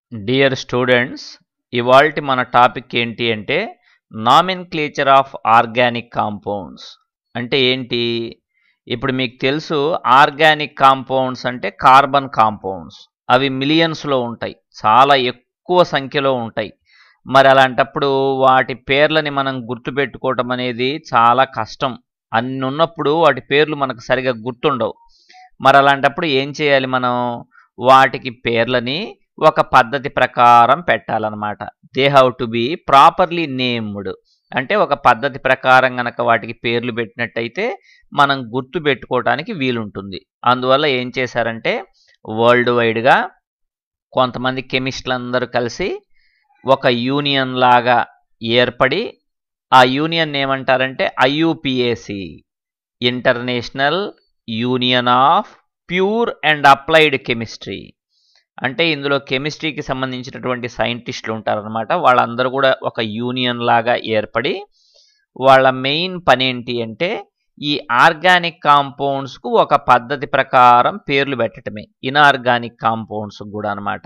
dear students ఇవాల్టి మన topic ఏంటి అంటే నామిన్క్లేచర్ ఆఫ్ ఆర్గానిక్ కాంపౌండ్స్ అంటే ఏంటి ఇప్పుడు మీకు తెలుసు ఆర్గానిక్ కాంపౌండ్స్ అంటే కార్బన్ కాంపౌండ్స్ అవి మిలియన్స్లో ఉంటాయి చాలా ఎక్కువ సంఖ్యలో ఉంటాయి మరి అలాంటప్పుడు వాటి పేర్లని మనం గుర్తుపెట్టుకోవటం అనేది చాలా కష్టం అన్ని ఉన్నప్పుడు వాటి పేర్లు మనకు సరిగా గుర్తుండవు మరి అలాంటప్పుడు ఏం చేయాలి మనం వాటికి పేర్లని ఒక పద్ధతి ప్రకారం పెట్టాలన్నమాట they have to be properly named అంటే ఒక పద్ధతి ప్రకారం గనక వాటికి పేర్లు పెట్టినట్టయితే మనం గుర్తు పెట్టుకోవటానికి వీలుంటుంది అందువల్ల ఏం చేశారంటే వరల్డ్ వైడ్గా కొంతమంది కెమిస్టులు అందరూ కలిసి ఒక యూనియన్ లాగా ఏర్పడి ఆ యూనియన్ ఏమంటారంటే IUPAC international union of pure and applied chemistry అంటే ఇందులో కెమిస్ట్రీకి సంబంధించినటువంటి సైంటిస్టులు ఉంటారనమాట వాళ్ళందరూ కూడా ఒక యూనియన్ లాగా ఏర్పడి వాళ్ళ మెయిన్ పని ఏంటి అంటే ఈ ఆర్గానిక్ కాంపౌండ్స్కు ఒక పద్ధతి ప్రకారం పేర్లు పెట్టడమే ఇన్ఆర్గానిక్ కాంపౌండ్స్ కూడా అనమాట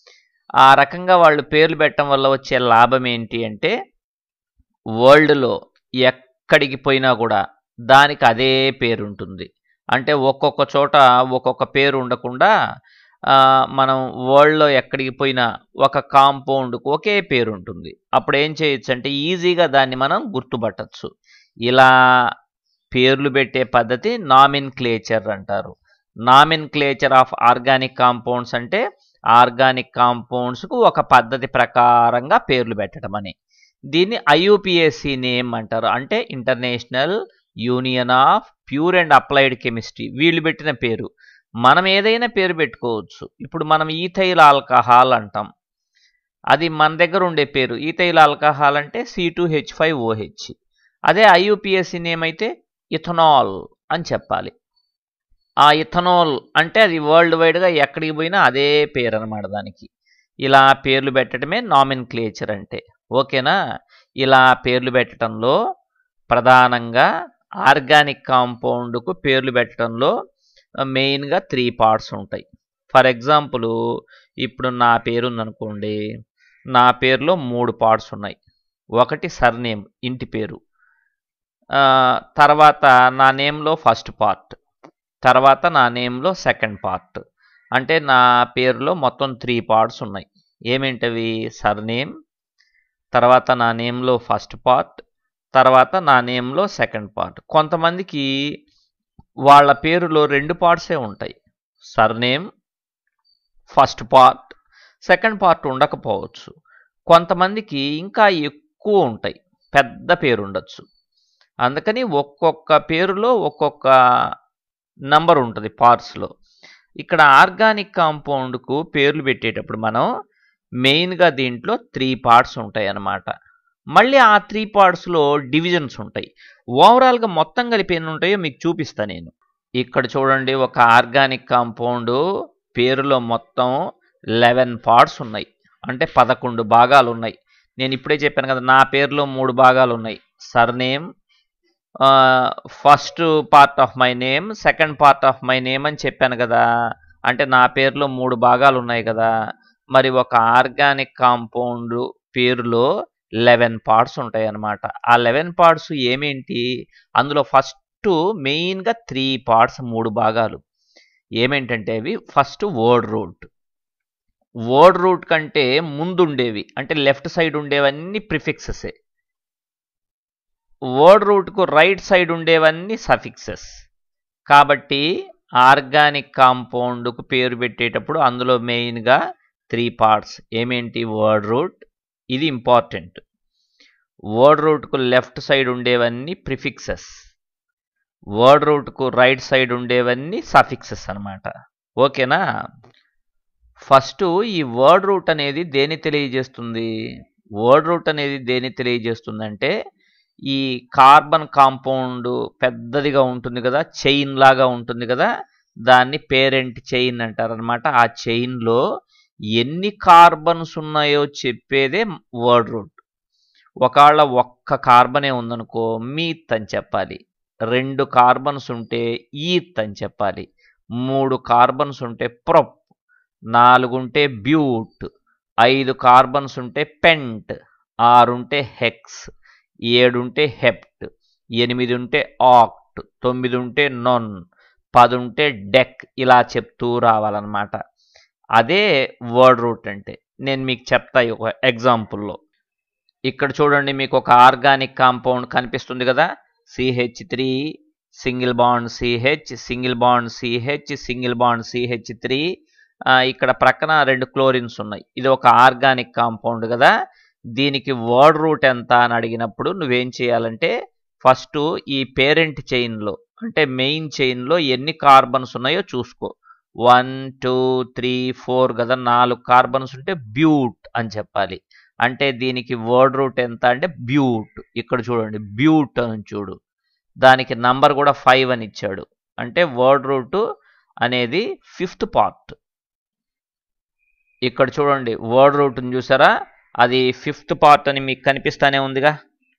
ఆ రకంగా వాళ్ళు పేర్లు పెట్టడం వల్ల వచ్చే లాభం ఏంటి అంటే వరల్డ్లో ఎక్కడికి పోయినా కూడా దానికి అదే పేరు ఉంటుంది అంటే ఒక్కొక్క చోట ఒక్కొక్క పేరు ఉండకుండా మనం వరల్డ్లో ఎక్కడికి పోయినా ఒక కాంపౌండ్కు ఒకే పేరు ఉంటుంది అప్పుడు ఏం చేయొచ్చు అంటే ఈజీగా దాన్ని మనం గుర్తుపట్టచ్చు ఇలా పేర్లు పెట్టే పద్ధతి నామిన్ క్లేచర్ అంటారు nomenclature of organic compounds అంటే ఆర్గానిక్ కాంపౌండ్స్కు ఒక పద్ధతి ప్రకారంగా పేర్లు పెట్టడం అని దీన్ని ఐయుపిఎస్సి నేమ్ అంటారు అంటే international union of pure and applied chemistry వీళ్ళు పెట్టిన పేరు మనం ఏదైనా పేరు పెట్టుకోవచ్చు ఇప్పుడు మనం ఈథైల్ ఆల్కహాల్ అంటాం అది మన దగ్గర ఉండే పేరు ఈథైల్ ఆల్కహాల్ అంటే C two H five OH అదే ఐయుపిఎస్సి నేమ్ అయితే ఇథనాల్ అని చెప్పాలి ఆ ఇథనాల్ అంటే అది వరల్డ్ వైడ్గా ఎక్కడికి పోయినా అదే పేరు అనమాట దానికి ఇలా పేర్లు పెట్టడమే నామిన్ క్లేచర్ అంటే ఓకేనా ఇలా పేర్లు పెట్టడంలో ప్రధానంగా ఆర్గానిక్ కాంపౌండ్కు పేర్లు పెట్టడంలో మెయిన్గా త్రీ పార్ట్స్ ఉంటాయి ఫర్ ఎగ్జాంపుల్ ఇప్పుడు నా పేరు ఉందనుకోండి నా పేరులో మూడు పార్ట్స్ ఉన్నాయి ఒకటి సర్నేమ్ ఇంటి పేరు తర్వాత నా నేమ్లో ఫస్ట్ పార్ట్ తర్వాత నా నేమ్లో సెకండ్ పార్ట్ అంటే నా పేరులో మొత్తం త్రీ పార్ట్స్ ఉన్నాయి ఏమేంటవి సర్నేమ్ తర్వాత నా నేమ్లో ఫస్ట్ పార్ట్ తర్వాత నా నేమ్లో సెకండ్ పార్ట్ కొంతమందికి వాళ్ళ పేరులో రెండు పార్ట్సే ఉంటాయి surname first part second part ఉండకపోవచ్చు కొంతమందికి ఇంకా ఎక్కువ ఉంటాయి పెద్ద పేరు ఉండొచ్చు అందుకని ఒక్కొక్క పేరులో ఒక్కొక్క నంబర్ ఉంటుంది పార్ట్స్లో ఇక్కడ ఆర్గానిక్ కాంపౌండ్కు పేర్లు పెట్టేటప్పుడు మనం మెయిన్గా దీంట్లో త్రీ పార్ట్స్ ఉంటాయి అన్నమాట మళ్ళీ ఆ త్రీ పార్ట్స్లో డివిజన్స్ ఉంటాయి ఓవరాల్గా మొత్తం కలిపి ఎన్ని ఉంటాయో మీకు చూపిస్తా నేను ఇక్కడ చూడండి ఒక ఆర్గానిక్ కాంపౌండ్ పేరులో మొత్తం లెవెన్ పార్ట్స్ ఉన్నాయి అంటే పదకొండు భాగాలు ఉన్నాయి నేను ఇప్పుడే చెప్పాను కదా నా పేరులో మూడు భాగాలు ఉన్నాయి surname first part of my name second part of my name అని చెప్పాను కదా అంటే నా పేరులో మూడు భాగాలు ఉన్నాయి కదా మరి ఒక ఆర్గానిక్ కాంపౌండ్ పేరులో లెవెన్ పార్ట్స్ ఉంటాయి అన్నమాట ఆ లెవెన్ పార్ట్స్ ఏమేంటి అందులో ఫస్ట్ మెయిన్గా త్రీ పార్ట్స్ మూడు భాగాలు ఏమేంటంటే అవి first word root word root కంటే ముందుండేవి అంటే లెఫ్ట్ సైడ్ ఉండేవన్నీ ప్రిఫిక్సెసే వర్డ్ రూట్కు రైట్ సైడ్ ఉండేవన్నీ సఫిక్సెస్ కాబట్టి ఆర్గానిక్ కాంపౌండ్కు పేరు పెట్టేటప్పుడు అందులో మెయిన్గా త్రీ పార్ట్స్ ఏమేంటి వర్డ్ రూట్ ఇది ఇంపార్టెంట్ వర్డ్ రూట్కు లెఫ్ట్ సైడ్ ఉండేవన్నీ ప్రిఫిక్సెస్ వర్డ్ రూట్కు రైట్ సైడ్ ఉండేవన్నీ సఫిక్సెస్ అనమాట ఓకేనా ఫస్ట్ ఈ వర్డ్ రూట్ అనేది దేని తెలియజేస్తుంది వర్డ్ రూట్ అనేది దేని తెలియజేస్తుందంటే ఈ కార్బన్ కాంపౌండ్ పెద్దదిగా ఉంటుంది కదా చైన్ లాగా ఉంటుంది కదా దాన్ని పేరెంట్ చైన్ అంటారనమాట ఆ చైన్లో ఎన్ని కార్బన్స్ ఉన్నాయో చెప్పేదే వర్డ్ రూట్ ఒకవేళ ఒక్క కార్బనే ఉందనుకో మీత్ అని చెప్పాలి రెండు కార్బన్స్ ఉంటే ఈత్ అని చెప్పాలి మూడు కార్బన్స్ ఉంటే ప్రొప్ నాలుగుంటే బ్యూట్ ఐదు కార్బన్స్ ఉంటే పెంట్ ఆరు ఉంటే హెక్స్ ఏడు ఉంటే హెప్ట్ ఎనిమిది ఉంటే ఆక్ట్ తొమ్మిది ఉంటే నొన్ పది ఉంటే డెక్ ఇలా చెప్తూ రావాలన్నమాట అదే వర్డ్ రూట్ అంటే నేను మీకు చెప్తా ఈ ఒక ఎగ్జాంపుల్లో ఇక్కడ చూడండి మీకు ఒక ఆర్గానిక్ కాంపౌండ్ కనిపిస్తుంది కదా CH three single bond CH single bond CH single bond CH three ఇక్కడ ప్రక్కన రెండు క్లోరిన్స్ ఉన్నాయి ఇది ఒక ఆర్గానిక్ కాంపౌండ్ కదా దీనికి వర్డ్ రూట్ ఎంత అని అడిగినప్పుడు నువ్వేం చేయాలంటే ఫస్ట్ ఈ పేరెంట్ చైన్లో అంటే మెయిన్ చైన్లో ఎన్ని కార్బన్స్ ఉన్నాయో చూసుకో వన్ టూ త్రీ ఫోర్ కదా నాలుగు కార్బన్స్ ఉంటే బ్యూట్ అని చెప్పాలి అంటే దీనికి వర్డ్ రూట్ ఎంత అంటే బ్యూట్ ఇక్కడ చూడండి బ్యూట్ అని చూడు దానికి నంబర్ కూడా ఫైవ్ అని ఇచ్చాడు అంటే వర్డ్ రూట్ అనేది ఫిఫ్త్ పార్ట్ ఇక్కడ చూడండి వర్డ్ రూట్ని చూసారా అది ఫిఫ్త్ పార్ట్ అని మీకు కనిపిస్తానే ఉందిగా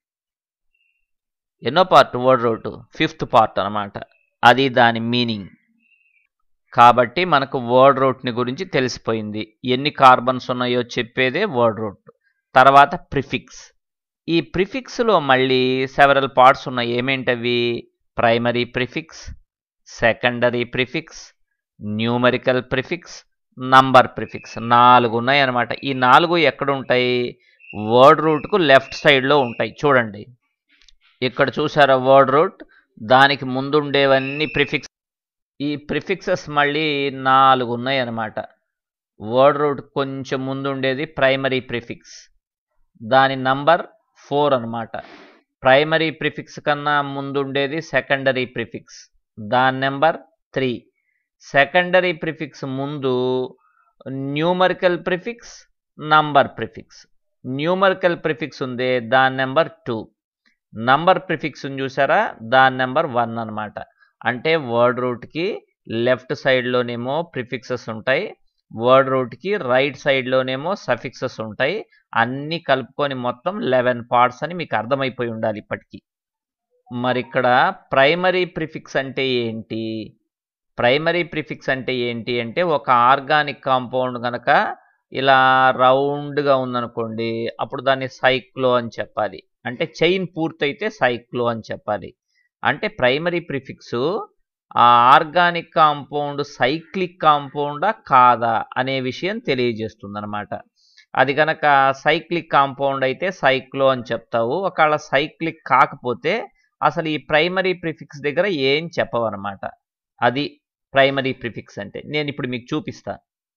ఎన్నో part word root fifth part అనమాట అది దాని మీనింగ్ కాబట్టి మనకు వర్డ్ రూట్ని గురించి తెలిసిపోయింది ఎన్ని కార్బన్స్ ఉన్నాయో చెప్పేదే వర్డ్ రూట్ తర్వాత ప్రిఫిక్స్ ఈ ప్రిఫిక్స్లో మళ్ళీ సెవరల్ పార్ట్స్ ఉన్నాయి ఏమేంటవి primary prefix secondary prefix numerical prefix number prefix నాలుగు ఉన్నాయి అనమాట ఈ నాలుగు ఎక్కడ ఉంటాయి వర్డ్ రూట్కు లెఫ్ట్ సైడ్లో ఉంటాయి చూడండి ఇక్కడ చూసారా వర్డ్ రూట్ దానికి ముందుండేవన్నీ ప్రిఫిక్స్ ఈ ప్రిఫిక్సెస్ మళ్ళీ నాలుగు ఉన్నాయి అన్నమాట వర్డ్ రూట్ కొంచెం ముందు ఉండేది ప్రైమరీ ప్రిఫిక్స్ దాని నంబర్ ఫోర్ అనమాట ప్రైమరీ ప్రిఫిక్స్ కన్నా ముందు ఉండేది సెకండరీ ప్రిఫిక్స్ దాని నెంబర్ త్రీ సెకండరీ ప్రిఫిక్స్ ముందు numerical prefix number prefix numerical prefix ఉంది దాని నెంబర్ టూ నంబర్ ప్రిఫిక్స్ చూసారా దాని నెంబర్ వన్ అనమాట అంటే వర్డ్ రూట్కి లెఫ్ట్ సైడ్లోనేమో ప్రిఫిక్సెస్ ఉంటాయి వర్డ్ రూట్కి రైట్ సైడ్లోనేమో సఫిక్సెస్ ఉంటాయి అన్నీ కలుపుకొని మొత్తం లెవెన్ పార్ట్స్ అని మీకు అర్థమైపోయి ఉండాలి ఇప్పటికీ మరి ఇక్కడ ప్రైమరీ ప్రిఫిక్స్ అంటే ఏంటి ప్రైమరీ ప్రిఫిక్స్ అంటే ఏంటి అంటే ఒక ఆర్గానిక్ కాంపౌండ్ కనుక ఇలా రౌండ్గా ఉందనుకోండి అప్పుడు దాన్ని సైక్లో అని చెప్పాలి అంటే చైన్ పూర్తయితే సైక్లో అని చెప్పాలి అంటే ప్రైమరీ ప్రిఫిక్స్ ఆ ఆర్గానిక్ కాంపౌండ్ సైక్లిక్ కాంపౌండా కాదా అనే విషయం తెలియజేస్తుంది అనమాట అది కనుక సైక్లిక్ కాంపౌండ్ అయితే సైక్లో అని చెప్తావు ఒకవేళ సైక్లిక్ కాకపోతే అసలు ఈ ప్రైమరీ ప్రిఫిక్స్ దగ్గర ఏం చెప్పవన్నమాట అది ప్రైమరీ ప్రిఫిక్స్ అంటే నేను ఇప్పుడు మీకు చూపిస్తా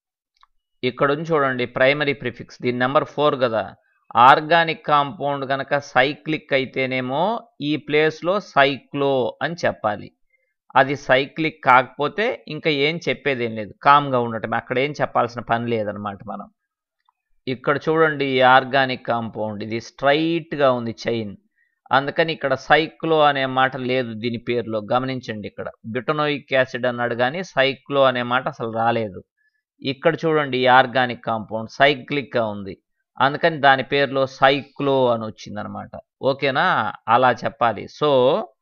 ఇక్కడ చూడండి ప్రైమరీ ప్రిఫిక్స్ దీని నెంబర్ ఫోర్ కదా ఆర్గానిక్ కాంపౌండ్ కనుక సైక్లిక్ అయితేనేమో ఈ ప్లేస్లో సైక్లో అని చెప్పాలి అది సైక్లిక్ కాకపోతే ఇంకా ఏం చెప్పేది ఏం లేదు కామ్గా ఉండటం అక్కడ ఏం చెప్పాల్సిన పని లేదనమాట మనం ఇక్కడ చూడండి ఈ ఆర్గానిక్ కాంపౌండ్ ఇది స్ట్రైట్గా ఉంది చైన్ అందుకని ఇక్కడ సైక్లో అనే మాట లేదు దీని పేరులో గమనించండి ఇక్కడ బిటనోయిక్ యాసిడ్ అన్నాడు కానీ సైక్లో అనే మాట అసలు రాలేదు ఇక్కడ చూడండి ఈ ఆర్గానిక్ కాంపౌండ్ సైక్లిక్గా ఉంది అందుకని దాని పేరులో సైక్లో అని వచ్చిందనమాట ఓకేనా అలా చెప్పాలి సో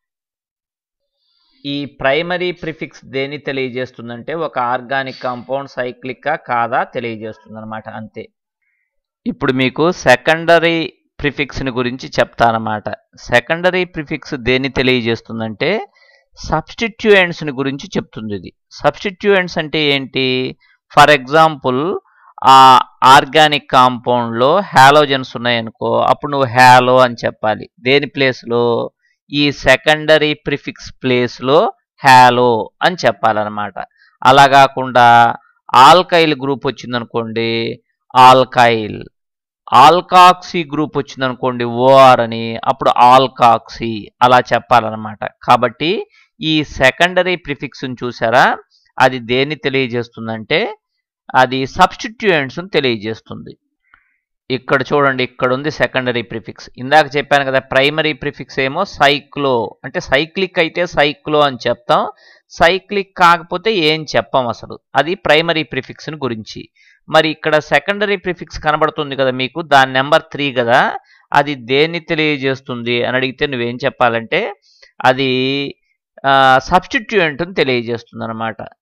ఈ ప్రైమరీ ప్రిఫిక్స్ దేన్ని తెలియజేస్తుందంటే ఒక ఆర్గానిక్ కాంపౌండ్ సైక్లిక్గా కాదా తెలియజేస్తుంది అనమాట అంతే ఇప్పుడు మీకు సెకండరీ ప్రిఫిక్స్ని గురించి చెప్తానమాట సెకండరీ ప్రిఫిక్స్ దేన్ని తెలియజేస్తుందంటే సబ్స్టిట్యూయెంట్స్ని గురించి చెప్తుంది ఇది సబ్స్టిట్యూయెంట్స్ అంటే ఏంటి ఫర్ ఎగ్జాంపుల్ ఆ ఆర్గానిక్ కాంపౌండ్లో హ్యాలోజన్స్ ఉన్నాయనుకో అప్పుడు నువ్వు హ్యాలో అని చెప్పాలి దేని ప్లేస్లో ఈ సెకండరీ ప్రిఫిక్స్ ప్లేస్లో హ్యాలో అని చెప్పాలన్నమాట అలా కాకుండా ఆల్కైల్ గ్రూప్ వచ్చిందనుకోండి ఆల్కైల్ ఆల్కాక్సీ గ్రూప్ వచ్చిందనుకోండి ఓఆర్ అని అప్పుడు ఆల్కాక్సీ అలా చెప్పాలన్నమాట కాబట్టి ఈ సెకండరీ ప్రిఫిక్స్ని చూసారా అది దేన్ని తెలియజేస్తుందంటే అది సబ్స్టిట్యూయెంట్స్ని తెలియజేస్తుంది ఇక్కడ చూడండి ఇక్కడ ఉంది సెకండరీ ప్రిఫిక్స్ ఇందాక చెప్పాను కదా ప్రైమరీ ప్రిఫిక్స్ ఏమో సైక్లో అంటే సైక్లిక్ అయితే సైక్లో అని చెప్తాం సైక్లిక్ కాకపోతే ఏం చెప్పం అసలు అది ప్రైమరీ ప్రిఫిక్స్ని గురించి మరి ఇక్కడ సెకండరీ ప్రిఫిక్స్ కనబడుతుంది కదా మీకు దాని నెంబర్ త్రీ కదా అది దేన్ని తెలియజేస్తుంది అని అడిగితే నువ్వేం చెప్పాలంటే అది సబ్స్టిట్యూయెంట్ని తెలియజేస్తుంది అనమాట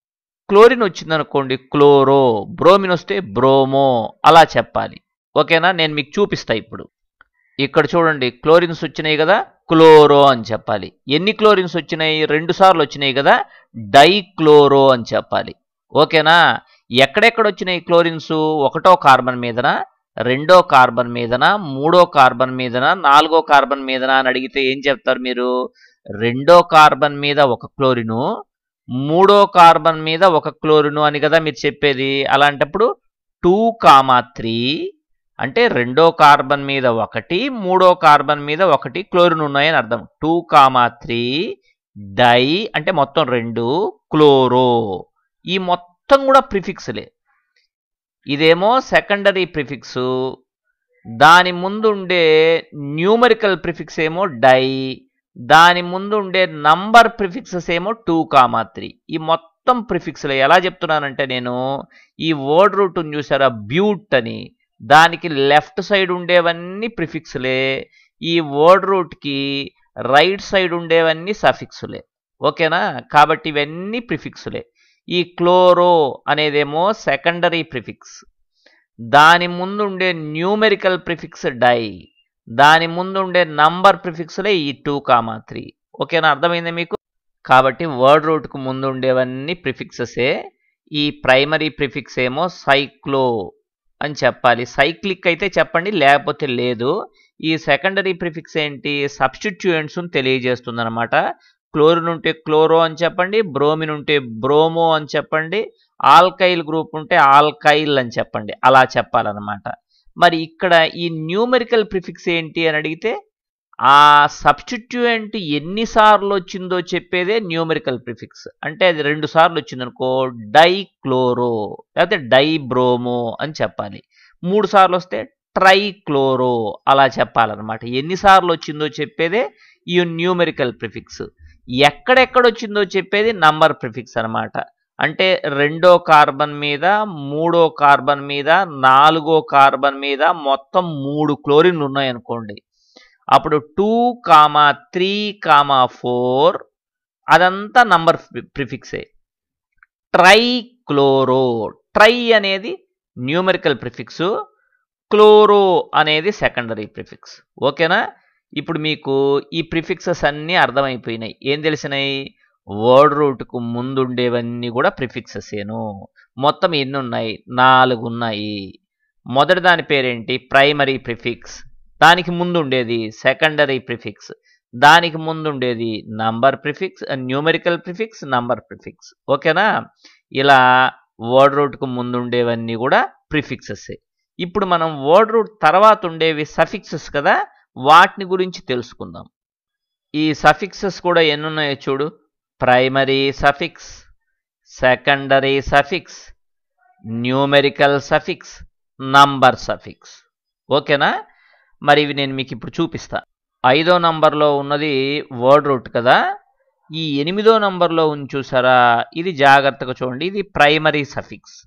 క్లోరిన్ వచ్చిందనుకోండి క్లోరో బ్రోమిన్ వస్తే బ్రోమో అలా చెప్పాలి ఓకేనా నేను మీకు చూపిస్తా ఇప్పుడు ఇక్కడ చూడండి క్లోరిన్స్ వచ్చినాయి కదా క్లోరో అని చెప్పాలి ఎన్ని క్లోరిన్స్ వచ్చినాయి రెండు సార్లు వచ్చినాయి కదా డైక్లోరో అని చెప్పాలి ఓకేనా ఎక్కడెక్కడ వచ్చినాయి క్లోరిన్స్ ఒకటో కార్బన్ మీదన రెండో కార్బన్ మీదన మూడో కార్బన్ మీదన నాలుగో కార్బన్ మీదన అని అడిగితే ఏం చెప్తారు మీరు రెండో కార్బన్ మీద ఒక క్లోరిను మూడో కార్బన్ మీద ఒక క్లోరిను అని కదా మీరు చెప్పేది అలాంటప్పుడు టూ కామా త్రీ అంటే రెండో కార్బన్ మీద ఒకటి మూడో కార్బన్ మీద ఒకటి క్లోరిన్ ఉన్నాయని అర్థం టూ కామా త్రీ డై అంటే మొత్తం రెండు క్లోరో ఈ మొత్తం కూడా ప్రిఫిక్స్లే ఇదేమో సెకండరీ ప్రిఫిక్స్ దాని ముందు ఉండే న్యూమరికల్ ప్రిఫిక్స్ ఏమో డై దాని ముందు ఉండే నంబర్ ప్రిఫిక్సెస్ ఏమో టూ కామా త్రీ ఈ మొత్తం ప్రిఫిక్స్లు ఎలా చెప్తున్నానంటే నేను ఈ వర్డ్ రూట్ చూసారా బ్యూట్ అని దానికి లెఫ్ట్ సైడ్ ఉండేవన్నీ ప్రిఫిక్స్లే ఈ వర్డ్ రూట్కి రైట్ సైడ్ ఉండేవన్నీ సఫిక్స్లే ఓకేనా కాబట్టి ఇవన్నీ ప్రిఫిక్స్లే ఈ క్లోరో అనేదేమో సెకండరీ ప్రిఫిక్స్ దాని ముందు ఉండే న్యూమెరికల్ ప్రిఫిక్స్ డై దాని ముందు ఉండే నంబర్ ప్రిఫిక్స్లే ఈ టూ కామా త్రీ ఓకేనా అర్థమైంది మీకు కాబట్టి వర్డ్ రూట్కు ముందు ఉండేవన్నీ ప్రిఫిక్సెసే ఈ ప్రైమరీ ప్రిఫిక్స్ ఏమో సైక్లో అని చెప్పాలి సైక్లిక్ అయితే చెప్పండి లేకపోతే లేదు ఈ సెకండరీ ప్రిఫిక్స్ ఏంటి సబ్స్టిట్యూయెంట్స్ తెలియజేస్తుంది అనమాట క్లోరిన్ ఉంటే క్లోరో అని చెప్పండి బ్రోమిన్ ఉంటే బ్రోమో అని చెప్పండి ఆల్కైల్ గ్రూప్ ఉంటే ఆల్కైల్ అని చెప్పండి అలా చెప్పాలన్నమాట మరి ఇక్కడ ఈ న్యూమెరికల్ ప్రిఫిక్స్ ఏంటి అని అడిగితే ఆ సబ్స్టిట్యూయెంట్ ఎన్నిసార్లు వచ్చిందో చెప్పేదే న్యూమెరికల్ ప్రిఫిక్స్ అంటే అది రెండు సార్లు వచ్చిందనుకో డైక్లోరో లేకపోతే డైబ్రోమో అని చెప్పాలి మూడు సార్లు వస్తే ట్రైక్లోరో అలా చెప్పాలన్నమాట ఎన్నిసార్లు వచ్చిందో చెప్పేదే ఈ న్యూమెరికల్ ప్రిఫిక్స్ ఎక్కడెక్కడ వచ్చిందో చెప్పేది నంబర్ ప్రిఫిక్స్ అనమాట అంటే రెండో కార్బన్ మీద మూడో కార్బన్ మీద నాలుగో కార్బన్ మీద మొత్తం మూడు క్లోరిన్లు ఉన్నాయనుకోండి అప్పుడు two comma three comma four అదంతా నంబర్ ప్రిఫిక్సే ట్రై క్లోరో ట్రై అనేది న్యూమెరికల్ ప్రిఫిక్స్ క్లోరో అనేది సెకండరీ ప్రిఫిక్స్ ఓకేనా ఇప్పుడు మీకు ఈ ప్రిఫిక్సెస్ అన్నీ అర్థమైపోయినాయి ఏం తెలిసినాయి వర్డ్ రూట్కు ముందుండేవన్నీ కూడా ప్రిఫిక్సెసేను మొత్తం ఎన్ని ఉన్నాయి నాలుగు ఉన్నాయి మొదటి దాని పేరేంటి ప్రైమరీ ప్రిఫిక్స్ దానికి ముందు ఉండేది సెకండరీ ప్రిఫిక్స్ దానికి ముందు ఉండేది number prefix numerical prefix number prefix ఓకేనా ఇలా వర్డ్ రూట్కు ముందు ఉండేవన్నీ కూడా ప్రిఫిక్సెస్ ఇప్పుడు మనం వర్డ్ రూట్ తర్వాత ఉండేవి సఫిక్సెస్ కదా వాటిని గురించి తెలుసుకుందాం ఈ సఫిక్సెస్ కూడా ఎన్ని ఉన్నాయో చూడు primary suffix secondary suffix numerical suffix number suffix ఓకేనా మరి ఇవి నేను మీకు ఇప్పుడు చూపిస్తా ఐదో నంబర్లో ఉన్నది వర్డ్ రూట్ కదా ఈ ఎనిమిదో నంబర్లో ఉంది చూసారా ఇది జాగ్రత్తగా చూడండి ఇది ప్రైమరీ సఫిక్స్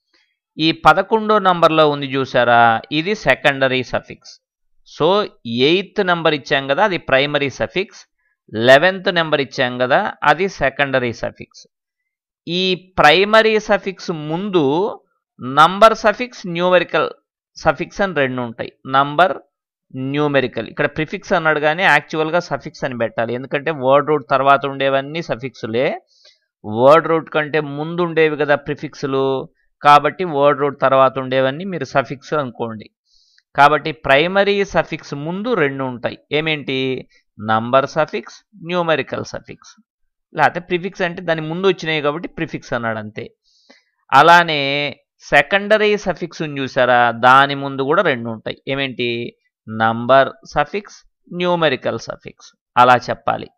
ఈ పదకొండో నంబర్లో ఉంది చూసారా ఇది secondary suffix so eighth number ఇచ్చాం కదా అది ప్రైమరీ సఫిక్స్ లెవెన్త్ నెంబర్ ఇచ్చాం కదా అది సెకండరీ సఫిక్స్ ఈ ప్రైమరీ సఫిక్స్ ముందు నంబర్ సఫిక్స్ న్యూమెరికల్ సఫిక్స్ అని రెండు ఉంటాయి నంబర్ న్యూమెరికల్ ఇక్కడ ప్రిఫిక్స్ అన్నాడు కానీ యాక్చువల్గా సఫిక్స్ అని పెట్టాలి ఎందుకంటే వర్డ్ రూట్ తర్వాత ఉండేవన్నీ సఫిక్సులే వర్డ్ రూట్ కంటే ముందు ఉండేవి కదా ప్రిఫిక్స్లు కాబట్టి వర్డ్ రూట్ తర్వాత ఉండేవన్నీ మీరు సఫిక్స్ అనుకోండి కాబట్టి ప్రైమరీ సఫిక్స్ ముందు రెండు ఉంటాయి ఏమేంటి నంబర్ సఫిక్స్ న్యూమెరికల్ సఫిక్స్ లేకపోతే ప్రిఫిక్స్ అంటే దాని ముందు వచ్చినాయి కాబట్టి ప్రిఫిక్స్ అన్నాడు అంతే అలానే సెకండరీ సఫిక్స్ చూసారా దాని ముందు కూడా రెండు ఉంటాయి ఏమేంటి నంబర్ సఫిక్స్ న్యూమెరికల్ సఫిక్స్ అలా చెప్పాలి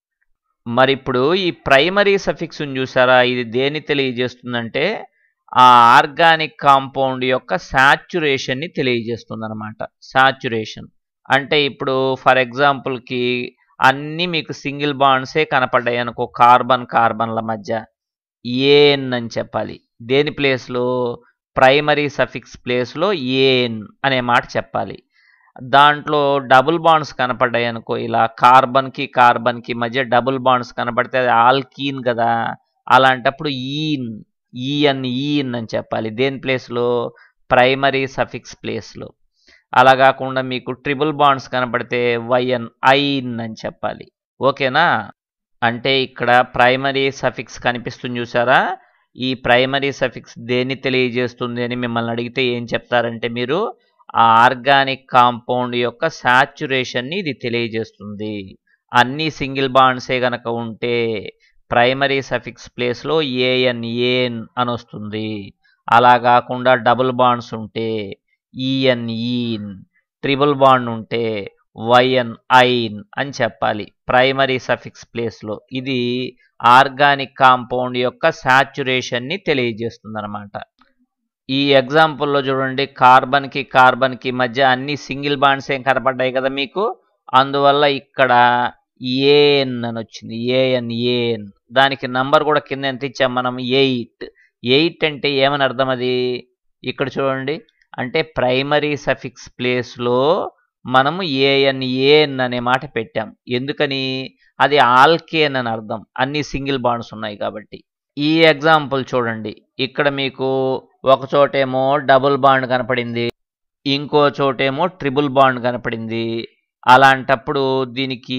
మరి ఇప్పుడు ఈ ప్రైమరీ సఫిక్స్ చూసారా ఇది దేని తెలియజేస్తుందంటే ఆ ఆర్గానిక్ కాంపౌండ్ యొక్క శాచ్యురేషన్ని తెలియజేస్తుంది అనమాట శాచ్యురేషన్ అంటే ఇప్పుడు ఫర్ ఎగ్జాంపుల్కి అన్నీ మీకు సింగిల్ బాండ్సే కనపడ్డాయి అనుకో కార్బన్ కార్బన్ల మధ్య ఏఎన్ అని చెప్పాలి దేని ప్లేస్లో ప్రైమరీ సఫిక్స్ ప్లేస్లో ఏఎన్ అనే మాట చెప్పాలి దాంట్లో డబుల్ బాండ్స్ కనపడ్డాయి అనుకో ఇలా కార్బన్కి కార్బన్కి మధ్య డబుల్ బాండ్స్ కనపడితే అది ఆల్కీన్ కదా అలాంటప్పుడు ఈన్ ఈఎన్ ఈఎన్ అని చెప్పాలి దేని ప్లేస్లో ప్రైమరీ సఫిక్స్ ప్లేస్లో అలా కాకుండా మీకు ట్రిపుల్ బాండ్స్ కనపడితే వైఎన్ ఐన్ అని చెప్పాలి ఓకేనా అంటే ఇక్కడ ప్రైమరీ సఫిక్స్ కనిపిస్తుంది చూసారా ఈ ప్రైమరీ సఫిక్స్ దేన్ని తెలియజేస్తుంది అని మిమ్మల్ని అడిగితే ఏం చెప్తారంటే మీరు ఆ ఆర్గానిక్ కాంపౌండ్ యొక్క శాచురేషన్ని ఇది తెలియజేస్తుంది అన్ని సింగిల్ బాండ్సే గనక ఉంటే ప్రైమరీ సఫిక్స్ ప్లేస్లో ఏఎన్ ఏన్ అని వస్తుంది అలా కాకుండా డబుల్ బాండ్స్ ఉంటే ఈఎన్ ఈన్ ట్రిపుల్ బాండ్ ఉంటే వైఎన్ ఐన్ అని చెప్పాలి ప్రైమరీ సఫిక్స్ ప్లేస్లో ఇది ఆర్గానిక్ కాంపౌండ్ యొక్క శాచురేషన్ని తెలియజేస్తుంది అనమాట ఈ ఎగ్జాంపుల్లో చూడండి కార్బన్కి కార్బన్కి మధ్య అన్ని సింగిల్ బాండ్స్ ఏం కనపడ్డాయి కదా మీకు అందువల్ల ఇక్కడ ఏఎన్ అని వచ్చింది ఏఎన్ ఏఎన్ దానికి నంబర్ కూడా కింద ఎంత ఇచ్చాం మనం ఎయిట్ ఎయిట్ అంటే ఏమని అర్థం అది ఇక్కడ చూడండి అంటే ప్రైమరీ సఫిక్స్ ప్లేస్లో మనము ఏఎన్ ఏఎన్ అనే మాట పెట్టాం ఎందుకని అది ఆల్కేన్ అని అర్థం అన్ని సింగిల్ బాండ్స్ ఉన్నాయి కాబట్టి ఈ ఎగ్జాంపుల్ చూడండి ఇక్కడ మీకు ఒక చోటేమో డబుల్ బాండ్ కనపడింది ఇంకో చోటేమో ట్రిపుల్ బాండ్ కనపడింది అలాంటప్పుడు దీనికి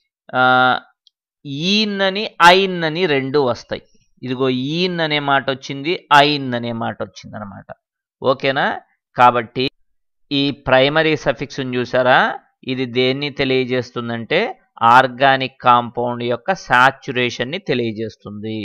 ఈన్ అని ఐన్ అని రెండు వస్తాయి ఇదిగో ఈన్ అనే మాట వచ్చింది ఐన్ అనే మాట వచ్చింది అనమాట ఓకేనా కాబట్టి ఈ ప్రైమరీ సఫిక్స్ చూసారా ఇది దేన్ని తెలియజేస్తుందంటే ఆర్గానిక్ కాంపౌండ్ యొక్క సాచురేషన్ని తెలియజేస్తుంది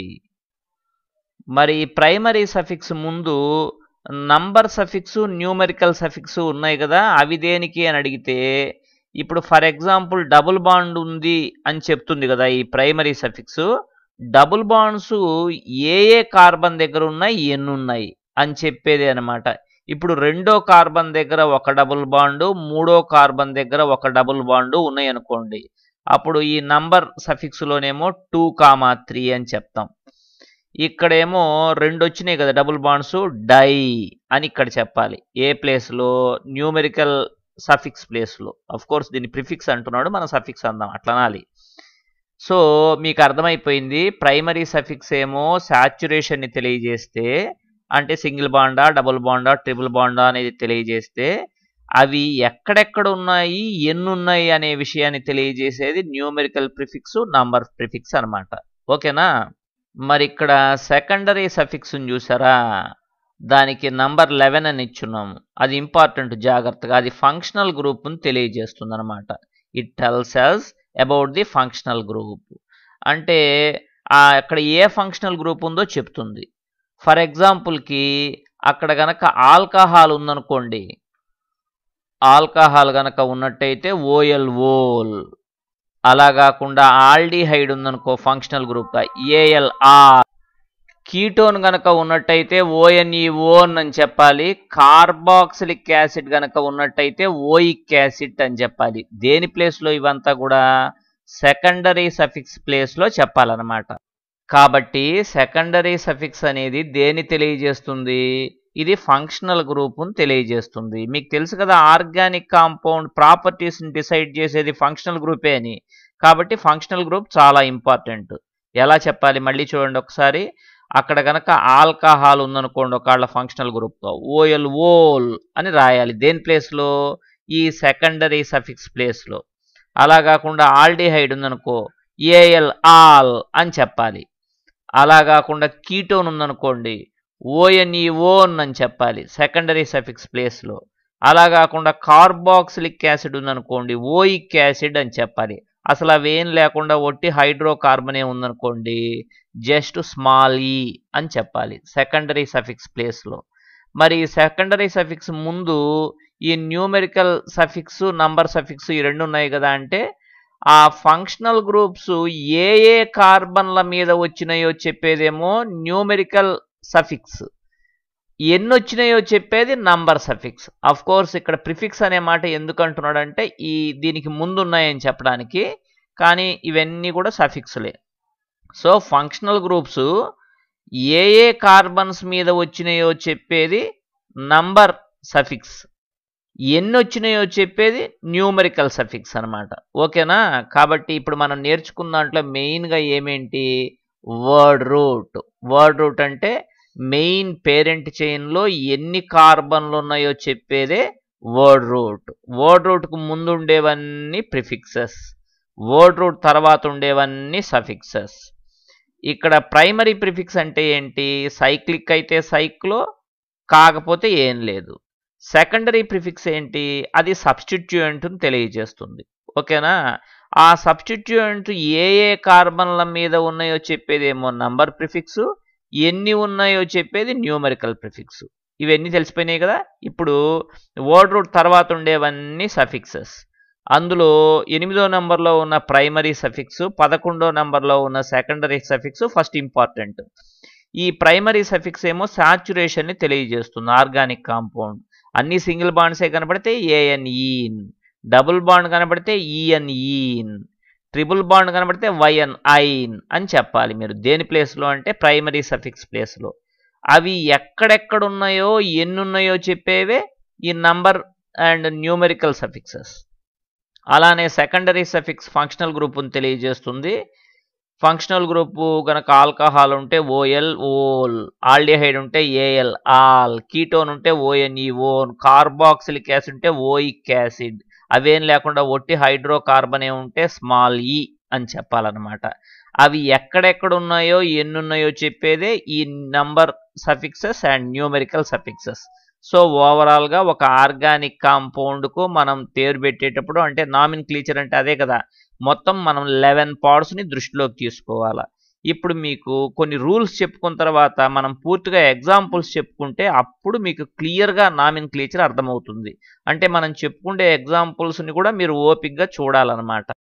మరి ఈ ప్రైమరీ సఫిక్స్ ముందు నంబర్ సఫిక్స్ న్యూమెరికల్ సఫిక్స్ ఉన్నాయి కదా అవి దేనికి అని అడిగితే ఇప్పుడు ఫర్ ఎగ్జాంపుల్ డబుల్ బాండ్ ఉంది అని చెప్తుంది కదా ఈ ప్రైమరీ సఫిక్స్ డబుల్ బాండ్స్ ఏ ఏ కార్బన్ దగ్గర ఉన్నాయి ఎన్ని ఉన్నాయి అని చెప్పేది అనమాట ఇప్పుడు రెండో కార్బన్ దగ్గర ఒక డబుల్ బాండు మూడో కార్బన్ దగ్గర ఒక డబుల్ బాండు ఉన్నాయి అనుకోండి అప్పుడు ఈ నంబర్ సఫిక్స్లోనేమో టూ కామా త్రీ అని చెప్తాం ఇక్కడేమో రెండు వచ్చినాయి కదా డబుల్ బాండ్స్ డై అని ఇక్కడ చెప్పాలి ఏ ప్లేస్లో న్యూమెరికల్ సఫిక్స్ ప్లేస్లో అఫ్ కోర్స్ దీన్ని ప్రిఫిక్స్ అంటున్నాడు మనం సఫిక్స్ అందాం అట్లా అనాలి సో మీకు అర్థమైపోయింది ప్రైమరీ సఫిక్స్ ఏమో సాచురేషన్ని తెలియజేస్తే అంటే సింగిల్ బాండా డబుల్ బాండా ట్రిపుల్ బాండా అనేది తెలియజేస్తే అవి ఎక్కడెక్కడ ఉన్నాయి ఎన్ని ఉన్నాయి అనే విషయాన్ని తెలియజేసేది న్యూమెరికల్ ప్రిఫిక్స్ నంబర్ ప్రిఫిక్స్ అనమాట ఓకేనా మరి ఇక్కడ సెకండరీ సఫిక్స్ చూసారా దానికి నంబర్ లెవెన్ అని ఇచ్చున్నాము అది ఇంపార్టెంట్ జాగ్రత్తగా అది ఫంక్షనల్ గ్రూప్ను తెలియజేస్తుంది అనమాట it tells us about the functional group అంటే అక్కడ ఏ ఫంక్షనల్ గ్రూప్ ఉందో చెప్తుంది ఫర్ ఎగ్జాంపుల్కి అక్కడ గనక ఆల్కహాల్ ఉందనుకోండి ఆల్కహాల్ గనక ఉన్నట్టయితే ఓఎల్ ఓల్ అలా కాకుండా ఆల్డిహైడ్ ఉందనుకో ఫంక్షనల్ గ్రూప్గా ఏఎల్ఆర్ కీటోన్ గనక ఉన్నట్టయితే ఓఎన్ఈ ఓన్ అని చెప్పాలి కార్బాక్సిలిక్ యాసిడ్ గనక ఉన్నట్టయితే ఓయిక్ యాసిడ్ అని చెప్పాలి దేని ప్లేస్లో ఇవంతా కూడా సెకండరీ సఫిక్స్ ప్లేస్లో చెప్పాలన్నమాట కాబట్టి సెకండరీ సఫిక్స్ అనేది దేని తెలియజేస్తుంది ఇది ఫంక్షనల్ గ్రూప్ను తెలియజేస్తుంది మీకు తెలుసు కదా ఆర్గానిక్ కాంపౌండ్ ప్రాపర్టీస్ని డిసైడ్ చేసేది ఫంక్షనల్ గ్రూపే అని కాబట్టి ఫంక్షనల్ గ్రూప్ చాలా ఇంపార్టెంట్ ఎలా చెప్పాలి మళ్ళీ చూడండి ఒకసారి అక్కడ కనుక ఆల్కహాల్ ఉందనుకోండి ఒకళ్ళ ఫంక్షనల్ గ్రూప్తో ఓఎల్ ఓల్ అని రాయాలి దేని ప్లేస్లో ఈ సెకండరీ సఫిక్స్ ప్లేస్లో అలా కాకుండా ఆల్డిహైడ్ ఉందనుకో ఏఎల్ ఆల్ అని చెప్పాలి అలా కాకుండా కీటోన్ ఉందనుకోండి ఓఎన్ఈ ఓన్ అని చెప్పాలి సెకండరీ సఫిక్స్ ప్లేస్లో అలా కాకుండా కార్బాక్సిలిక్ యాసిడ్ ఉందనుకోండి ఓయిక్ యాసిడ్ అని చెప్పాలి అసలు అవేం లేకుండా ఒట్టి హైడ్రోకార్బనే ఉందనుకోండి జస్ట్ స్మాల్ ఈ అని చెప్పాలి సెకండరీ సఫిక్స్ ప్లేస్లో మరి సెకండరీ సఫిక్స్ ముందు ఈ న్యూమెరికల్ సఫిక్స్ నంబర్ సఫిక్స్ ఈ రెండు ఉన్నాయి కదా అంటే ఆ ఫంక్షనల్ గ్రూప్స్ ఏ ఏ కార్బన్ల మీద వచ్చినాయో చెప్పేదేమో న్యూమెరికల్ సఫిక్స్ ఎన్ని వచ్చినాయో చెప్పేది నంబర్ సఫిక్స్ అఫ్ కోర్స్ ఇక్కడ ప్రిఫిక్స్ అనే మాట ఎందుకు అంటున్నాడంటే ఈ దీనికి ముందు ఉన్నాయని చెప్పడానికి కానీ ఇవన్నీ కూడా సఫిక్స్లే సో ఫంక్షనల్ గ్రూప్స్ ఏ ఏ కార్బన్స్ మీద వచ్చినాయో చెప్పేది నంబర్ సఫిక్స్ ఎన్ని వచ్చినాయో చెప్పేది న్యూమరికల్ సఫిక్స్ అనమాట ఓకేనా కాబట్టి ఇప్పుడు మనం నేర్చుకున్న దాంట్లో మెయిన్గా ఏమేంటి వర్డ్ రూట్ వర్డ్ రూట్ అంటే మెయిన్ పేరెంట్ చైన్లో ఎన్ని కార్బన్లు ఉన్నాయో చెప్పేదే వర్డ్ రూట్ వర్డ్ రూట్కు ముందు ఉండేవన్నీ ప్రిఫిక్సెస్ వర్డ్ రూట్ తర్వాత ఉండేవన్నీ సఫిక్సెస్ ఇక్కడ ప్రైమరీ ప్రిఫిక్స్ అంటే ఏంటి సైక్లిక్ అయితే సైక్లో కాకపోతే ఏం లేదు సెకండరీ ప్రిఫిక్స్ ఏంటి అది సబ్స్టిట్యూయెంట్ని తెలియజేస్తుంది ఓకేనా ఆ సబ్స్టిట్యూయెంట్ ఏ ఏ కార్బన్ల మీద ఉన్నాయో చెప్పేదేమో నంబర్ ప్రిఫిక్స్ ఎన్ని ఉన్నాయో చెప్పేది న్యూమరికల్ ప్రిఫిక్స్ ఇవన్నీ తెలిసిపోయినాయి కదా ఇప్పుడు వర్డ్ రూట్ తర్వాత ఉండేవన్నీ సఫిక్సెస్ అందులో ఎనిమిదో నెంబర్లో ఉన్న ప్రైమరీ సఫిక్స్ పదకొండో నెంబర్లో ఉన్న సెకండరీ సఫిక్స్ ఫస్ట్ ఇంపార్టెంట్ ఈ ప్రైమరీ సఫిక్స్ ఏమో సాచురేషన్ని తెలియజేస్తుంది ఆర్గానిక్ కాంపౌండ్ అన్ని సింగిల్ బాండ్సే కనబడితే ఏఎన్ ఈన్ డబుల్ బాండ్ కనబడితే ఈఎన్ ఈన్ ట్రిపుల్ బాండ్ కనబడితే వైఎన్ ఐన్ అని చెప్పాలి మీరు దేని ప్లేస్లో అంటే ప్రైమరీ సఫిక్స్ ప్లేస్లో అవి ఎక్కడెక్కడ ఉన్నాయో ఎన్ని ఉన్నాయో చెప్పేవే ఈ నంబర్ అండ్ న్యూమెరికల్ సఫిక్సెస్ అలానే సెకండరీ సఫిక్స్ ఫంక్షనల్ గ్రూప్ని తెలియజేస్తుంది ఫంక్షనల్ గ్రూపు కనుక ఆల్కహాల్ ఉంటే ఓఎల్ ఓల్ ఆల్డిహైడ్ ఉంటే ఏఎల్ ఆల్ కీటోన్ ఉంటే ఓఎన్ఈ ఓన్ కార్బాక్సిలిక్ యాసిడ్ ఉంటే ఓయిక్ యాసిడ్ అవేం లేకుండా ఒట్టి హైడ్రో కార్బనే ఉంటే స్మాల్ ఈ అని చెప్పాలన్నమాట అవి ఎక్కడెక్కడ ఉన్నాయో ఎన్ని ఉన్నాయో చెప్పేదే ఈ number suffixes and numerical suffixes so ఓవరాల్గా ఒక ఆర్గానిక్ కాంపౌండ్కు మనం పేరు పెట్టేటప్పుడు అంటే నామిన్ క్లీచర్ అంటే అదే కదా మొత్తం మనం లెవెన్ పార్ట్స్ని దృష్టిలోకి తీసుకోవాలి ఇప్పుడు మీకు కొన్ని రూల్స్ చెప్పుకున్న తర్వాత మనం పూర్తిగా ఎగ్జాంపుల్స్ చెప్పుకుంటే అప్పుడు మీకు క్లియర్గా నామిన్ క్లీచర్ అర్థమవుతుంది అంటే మనం చెప్పుకుంటే ఎగ్జాంపుల్స్ని కూడా మీరు ఓపిక్గా చూడాలన్నమాట